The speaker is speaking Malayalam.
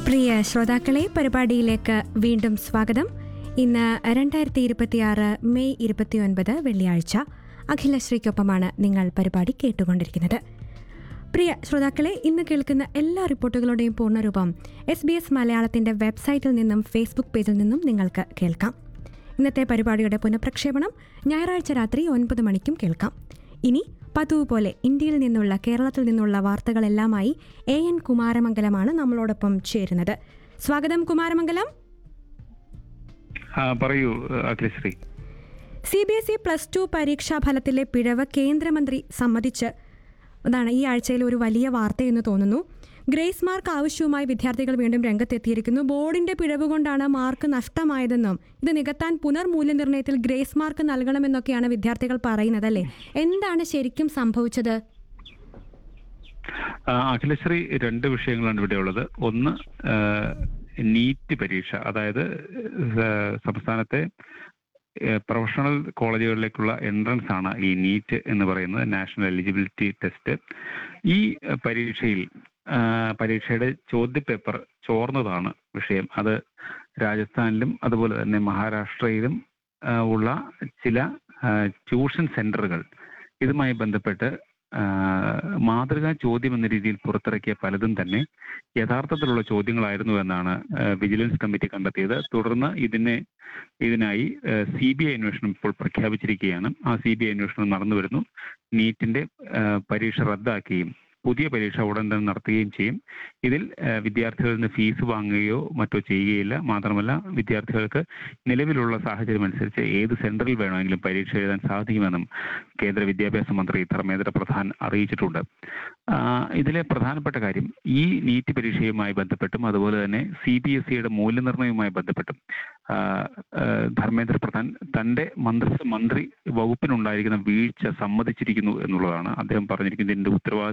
പ്രിയ ശ്രോതാക്കളെ പരിപാടിയിലേക്ക് വീണ്ടും സ്വാഗതം ഇന്ന് രണ്ടായിരത്തി ഇരുപത്തിയാറ് മെയ് ഇരുപത്തിയൊൻപത് വെള്ളിയാഴ്ച അഖിലശ്രീക്കൊപ്പമാണ് നിങ്ങൾ പരിപാടി കേട്ടുകൊണ്ടിരിക്കുന്നത് പ്രിയ ശ്രോതാക്കളെ ഇന്ന് കേൾക്കുന്ന എല്ലാ റിപ്പോർട്ടുകളുടെയും പൂർണ്ണരൂപം എസ് ബി എസ് മലയാളത്തിന്റെ വെബ്സൈറ്റിൽ നിന്നും ഫേസ്ബുക്ക് പേജിൽ നിന്നും നിങ്ങൾക്ക് കേൾക്കാം ഇന്നത്തെ പരിപാടിയുടെ പുനഃപ്രക്ഷേപണം ഞായറാഴ്ച രാത്രി ഒൻപത് മണിക്കും കേൾക്കാം ഇനി പതിവ് പോലെ ഇന്ത്യയിൽ നിന്നുള്ള കേരളത്തിൽ നിന്നുള്ള വാർത്തകളെല്ലാമായി എ എൻ കുമാരമംഗലമാണ് നമ്മളോടൊപ്പം ചേരുന്നത് സ്വാഗതം കുമാരമംഗലം ആ പറയൂ Akhilashree C B S E plus two പരീക്ഷാ ഫലത്തിലെ പിഴവ് കേന്ദ്രമന്ത്രി സമ്മതിച്ച് അതാണ് ഈ ആഴ്ചയിൽ ഒരു വലിയ വാർത്തയെന്ന് തോന്നുന്നു ഗ്രേസ് മാർക്ക് ആവശ്യവുമായി വിദ്യാർത്ഥികൾ വീണ്ടും രംഗത്തെത്തിയിരിക്കുന്നു ബോർഡിന്റെ പിഴവ് കൊണ്ടാണ് മാർക്ക് നഷ്ടമായതെന്നും ഇത് നികത്താൻ പുനർമൂല്യനിർണ്ണയത്തിൽ ഗ്രേസ് മാർക്ക് നൽകണമെന്നൊക്കെയാണ് വിദ്യാർത്ഥികൾ പറയുന്നത് അല്ലേ എന്താണ് ശരിക്കും സംഭവിച്ചത് ആ, അഖിലശ്രീ രണ്ട് വിഷയങ്ങളാണ് ഇവിടെ ഉള്ളത് ഒന്ന് ആ, നീറ്റ് പരീക്ഷ അതായത് ആ, സംസ്ഥാനത്തെ ആ, പ്രൊഫഷണൽ കോളേജുകളിലേക്കുള്ള എൻട്രൻസ് ആണ് ഈ നീറ്റ് എന്ന് പറയുന്നത് നാഷണൽ എലിജിബിലിറ്റി ടെസ്റ്റ് ഈ ആ, പരീക്ഷയിൽ ആ, പരീക്ഷയുടെ ചോദ്യപേപ്പർ ചോർന്നതാണ് വിഷയം അത് രാജസ്ഥാനിലും അതുപോലെ തന്നെ മഹാരാഷ്ട്രയിലും ആ, ഉള്ള ചില ആ, ട്യൂഷൻ സെന്ററുകൾ ഇതുമായി ബന്ധപ്പെട്ട് ആ, മാതൃകാ ചോദ്യം എന്ന രീതിയിൽ പുറത്തിറക്കിയ പലതും തന്നെ യഥാർത്ഥത്തിലുള്ള ചോദ്യങ്ങളായിരുന്നു എന്നാണ് ആ, വിജിലൻസ് കമ്മിറ്റി കണ്ടെത്തിയത് തുടർന്ന് ഇതിനെ ഇതിനായി സി ബി ഐ അന്വേഷണം ഇപ്പോൾ പ്രഖ്യാപിച്ചിരിക്കുകയാണ് ആ സി ബി ഐ അന്വേഷണം നടന്നു വരുന്നു നീറ്റിന്റെ ആ, പരീക്ഷ റദ്ദാക്കുകയും പുതിയ പരീക്ഷ ഉടൻ തന്നെ നടത്തുകയും ചെയ്യും ഇതിൽ ആ, വിദ്യാർത്ഥികളിൽ നിന്ന് ഫീസ് വാങ്ങുകയോ മറ്റോ ചെയ്യുകയില്ല മാത്രമല്ല വിദ്യാർത്ഥികൾക്ക് നിലവിലുള്ള സാഹചര്യം അനുസരിച്ച് ഏത് സെന്ററിൽ വേണമെങ്കിലും പരീക്ഷ എഴുതാൻ സാധിക്കുമെന്നും കേന്ദ്ര വിദ്യാഭ്യാസ മന്ത്രി ധർമ്മേന്ദ്ര പ്രധാൻ അറിയിച്ചിട്ടുണ്ട് ആ, ഇതിലെ പ്രധാനപ്പെട്ട കാര്യം ഈ നീറ്റ് പരീക്ഷയുമായി ബന്ധപ്പെട്ടും അതുപോലെ തന്നെ സി ബി എസ് ഇയുടെ മൂല്യനിർണ്ണയവുമായി ബന്ധപ്പെട്ടും ആ, ആ, ധർമ്മേന്ദ്ര പ്രധാൻ തന്റെ മന്ത്രി മന്ത്രി വകുപ്പിനുണ്ടായിരിക്കുന്ന വീഴ്ച സമ്മതിച്ചിരിക്കുന്നു എന്നുള്ളതാണ് അദ്ദേഹം പറഞ്ഞിരിക്കുന്നത് ഇതിന്റെ ഉത്തരവാദിത്വം